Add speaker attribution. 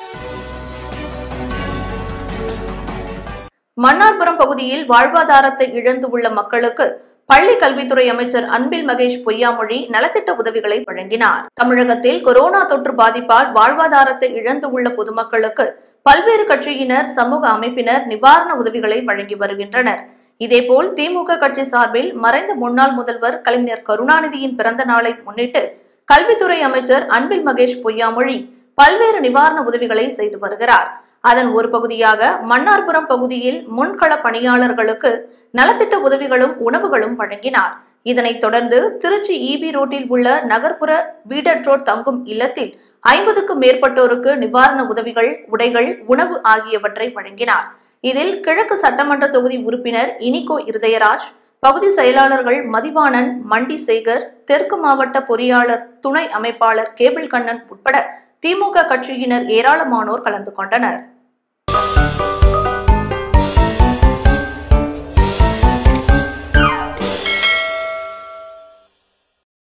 Speaker 1: மன்னார்புரம் பகுதியில் வாழ்வாதாரத்தை இழந்து உள்ள மக்களுக்கு பள்ளி கல்வித்துறை அமைச்சர் அன்பில் மகேஷ் பொய்யாமொழி நலத்திட்ட உதவிகளை வழங்கினார் தமிழகத்தில் கொரோனா தொற்று பாதிப்பால் வாழ்வாதாரத்தை இழந்து உள்ள பொதுமக்களுக்கு பல்வேறு கட்சியினர் சமூக அமைப்பினர் நிவாரண உதவிகளை வழங்கி வருகின்றனர் இதேபோல் திமுக கட்சி சார்பில் மறைந்த முன்னாள் முதல்வர் கலைஞர் கருணாநிதியின் பிறந்த நாளை முன்னிட்டு கல்வித்துறை அமைச்சர் அன்பில் மகேஷ் பொய்யாமொழி பல்வேறு நிவாரண உதவிகளை செய்து வருகிறார் அதன் ஒரு பகுதியாக மன்னார்புரம் பகுதியில் முன்கள பணியாளர்களுக்கு நலத்திட்ட உதவிகளும் உணவுகளும் வழங்கினார் இதனைத் தொடர்ந்து திருச்சி ஈபி ரோட்டில் உள்ள நகர்ப்புற வீடட் ரோட் தங்கும் இல்லத்தில் ஐம்பதுக்கும் மேற்பட்டோருக்கு நிவாரண உதவிகள் உடைகள் உணவு ஆகியவற்றை வழங்கினார் இதில் கிழக்கு சட்டமன்ற தொகுதி உறுப்பினர் இனிகோ இருதயராஜ் பகுதி செயலாளர்கள் மதிவாணன் மண்டி சேகர் தெற்கு மாவட்ட பொறியாளர் துணை அமைப்பாளர் கேபிள் கண்ணன் உட்பட திமுக கட்சியினர் ஏராளமானோர் கலந்து கொண்டனர்